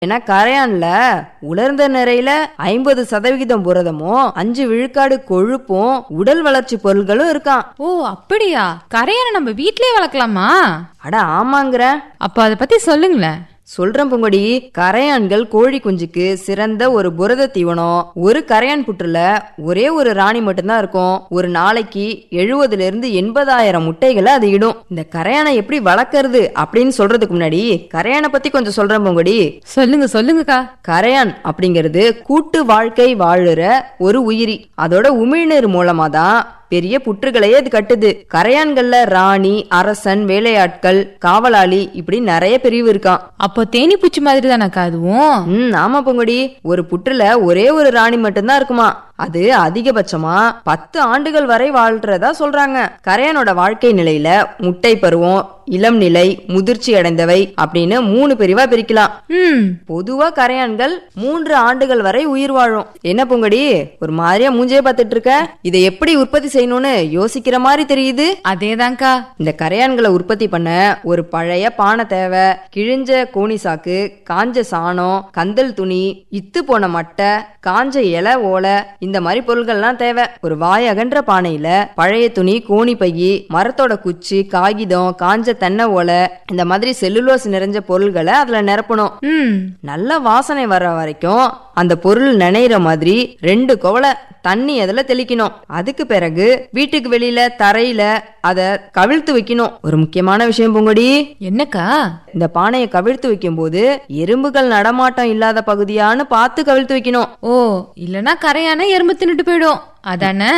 ஏன்னா கரையான்ல உலர்ந்த நிறையில ஐம்பது சதவிகிதம் புரதமும் அஞ்சு விழுக்காடு கொழுப்பும் உடல் வளர்ச்சி பொருள்களும் இருக்கான் ஓ அப்படியா கரையானை நம்ம வீட்லயே வளர்க்கலாமா அட ஆமாங்கிற அப்ப அத பத்தி சொல்லுங்களேன் சொல்றேன் பொங்கடி கரையான்கள் கோழி குஞ்சுக்கு சிறந்த ஒரு புரத தீவனம் ஒரு கரையான் புற்றுல ஒரே ஒரு ராணி மட்டும்தான் இருக்கும் ஒரு நாளைக்கு எழுபதுல இருந்து எண்பதாயிரம் முட்டைகளை அது இடும் இந்த கரையானை எப்படி வளர்க்கறது அப்படின்னு சொல்றதுக்கு முன்னாடி கரையானை பத்தி கொஞ்சம் சொல்றேன் பொங்கடி சொல்லுங்க சொல்லுங்கக்கா கரையான் அப்படிங்கிறது கூட்டு வாழ்க்கை வாழுற ஒரு உயிரி அதோட உமிழ்நீர் மூலமா தான் பெரிய புற்றுகளையே இது கட்டுது கரையான்கள்ல ராணி அரசன் வேலையாட்கள் காவலாளி இப்படி நிறைய பிரிவு இருக்கான் அப்போ தேனி பூச்சி மாதிரி தானக்கா அதுவும் ம் ஆமா பொங்கடி ஒரு புற்றுல ஒரே ஒரு ராணி மட்டும்தான் இருக்குமா அது அதிகபட்சமா பத்து ஆண்டுகள் வரை வாழ்றதா சொல்றாங்க கரையானோட வாழ்க்கை நிலையில முட்டை பருவம் இளம் நிலை முதிர்ச்சி அடைந்தவை அப்படின்னு மூணு பிரிவா பிரிக்கலாம் ம் பொதுவா கரையான்கள் மூன்று ஆண்டுகள் வரை உயிர் வாழும் என்ன பொங்கடி ஒரு மாதிரியா மூஞ்சே பார்த்துட்டு இருக்க இதை எப்படி உற்பத்தி செய்யணும்னு யோசிக்கிற மாதிரி தெரியுது அதேதான்க்கா இந்த கரையான்களை உற்பத்தி பண்ண ஒரு பழைய பானை தேவை கிழிஞ்ச கோணி சாக்கு காஞ்ச சாணம் கந்தல் துணி இத்து போன மட்டை காஞ்ச இலை ஓலை இந்த மாதிரி பொருள்கள்லாம் தேவை ஒரு வாய் அகன்ற பானையில பழைய துணி கோணி பையி மரத்தோட குச்சி காகிதம் காஞ்ச தென்னை ஓலை இந்த மாதிரி செல்லுலோஸ் நிறைஞ்ச பொருள்களை அதுல நிரப்பணும் ம் நல்ல வாசனை வர வரைக்கும் அந்த பொருள் நனைகிற மாதிரி ரெண்டு குவளை தண்ணி அதில் தெளிக்கணும் அதுக்கு பிறகு வீட்டுக்கு வெளியில தரையில அதை கவிழ்த்து வைக்கணும் ஒரு முக்கியமான விஷயம் பொங்கடி என்னக்கா இந்த பானையை கவிழ்த்து வைக்கும்போது எறும்புகள் நடமாட்டம் இல்லாத பகுதியான்னு பார்த்து கவிழ்த்து வைக்கணும் ஓ இல்லனா கரையான எறும்பு தின்னுட்டு போயிடும் அதானே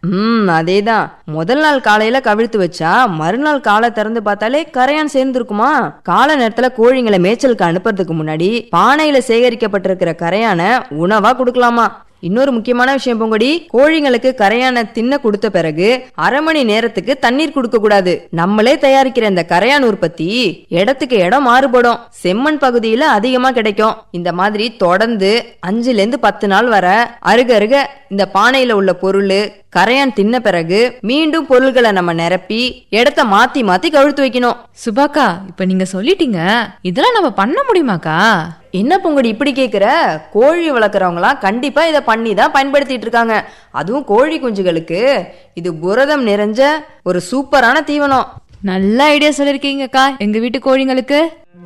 ம் அதேதான் முதல் நாள் காலையில கவிழ்த்து வச்சா மறுநாள் காலை திறந்து பார்த்தாலே கரையான் சேர்ந்துருக்குமா காலை நேரத்துல கோழிங்களை மேய்ச்சலுக்கு அனுப்புறதுக்கு முன்னாடி பானையில சேகரிக்கப்பட்டிருக்கிற கரையான உணவா கொடுக்கலாமா இன்னொரு முக்கியமான விஷயம் பொங்கடி கோழிங்களுக்கு கரையான தின்ன கொடுத்த பிறகு அரை மணி நேரத்துக்கு தண்ணீர் கொடுக்க கூடாது நம்மளே தயாரிக்கிற இந்த கரையான் உற்பத்தி இடத்துக்கு இடம் மாறுபடும் செம்மண் பகுதியில அதிகமா கிடைக்கும் இந்த மாதிரி தொடர்ந்து அஞ்சுல இருந்து பத்து நாள் வர அருக அருக இந்த பானையில உள்ள பொருள் கரையான் தின்ன பிறகு மீண்டும் பொருள்களை நம்ம நிரப்பி இடத்த மாத்தி மாத்தி கழுத்து வைக்கணும் சுபாக்கா இப்ப நீங்க சொல்லிட்டீங்க இதெல்லாம் நம்ம பண்ண முடியுமாக்கா என்ன பொங்கடி இப்படி கேக்குற கோழி வளர்க்குறவங்களாம் கண்டிப்பா இதை பண்ணி தான் பயன்படுத்திட்டு இருக்காங்க அதுவும் கோழி குஞ்சுகளுக்கு இது புரதம் நிறைஞ்ச ஒரு சூப்பரான தீவனம் நல்ல ஐடியா சொல்லிருக்கீங்கக்கா எங்க வீட்டு கோழிங்களுக்கு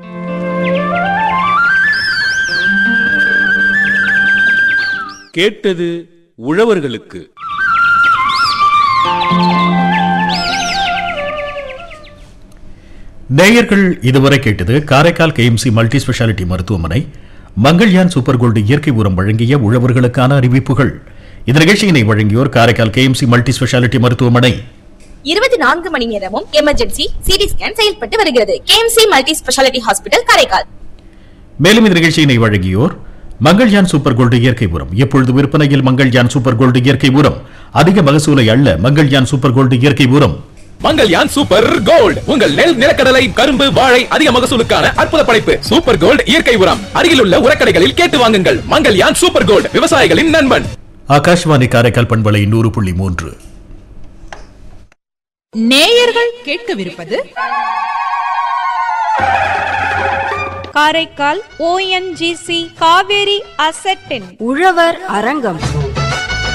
கேட்டது உழவர்களுக்கு நேயர்கள் இதுவரை கேட்டது காரைக்கால் கேஎம்சி மல்டி ஸ்பெஷாலிட்டி மருத்துவமனை மங்கள்யான் சூப்பர் கோல்டு இயற்கை உரம் வழங்கிய உழவர்களுக்கான அறிவிப்புகள் இந்த நிகழ்ச்சியினை வழங்கியோர் காரைக்கால் கேஎம்சி மல்டி ஸ்பெஷாலிட்டி மருத்துவமனை இருபத்தி நான்கு மணி நேரமும் எமர்ஜென்சி சிடி ஸ்கேன் செயல்பட்டு வருகிறது KMC multi speciality hospital Karaikal மேலும் இந்த நிகழ்ச்சியினை வழங்கியோர் மங்கள்யான் சூப்பர் கோல்டு இயற்கை உரம் எப்பொழுது விற்பனையில் மங்கள்யான் சூப்பர் கோல்டு இயற்கை உரம் அதிக மகசூலை அள்ள மங்கள்யான் சூப்பர் கோல்டு இயற்கை உரம் மங்கல்யான் சூப்பர் கோல்ட் உங்கள் நெல் நிலக்கடலை கரும்பு வாழை அதிக மகசூலுக்கான அற்புத படைப்பு சூப்பர் கோல்ட் இயற்கை உரம் அருகிலுள்ள உரக்கடைகளில் கேட்டு வாங்குங்கள் மங்கல்யான் சூப்பர் கோல்ட் விவசாயிகளின் நண்பன் ஆகாஷ்வாணி காரைக்கால் பண்பலை நூறு புள்ளி மூன்று நேயர்கள் கேட்கவிருப்பது காரைக்கால் ஓஎன்ஜிசி காவேரி அசெட்டின் உழவர் அரங்கம்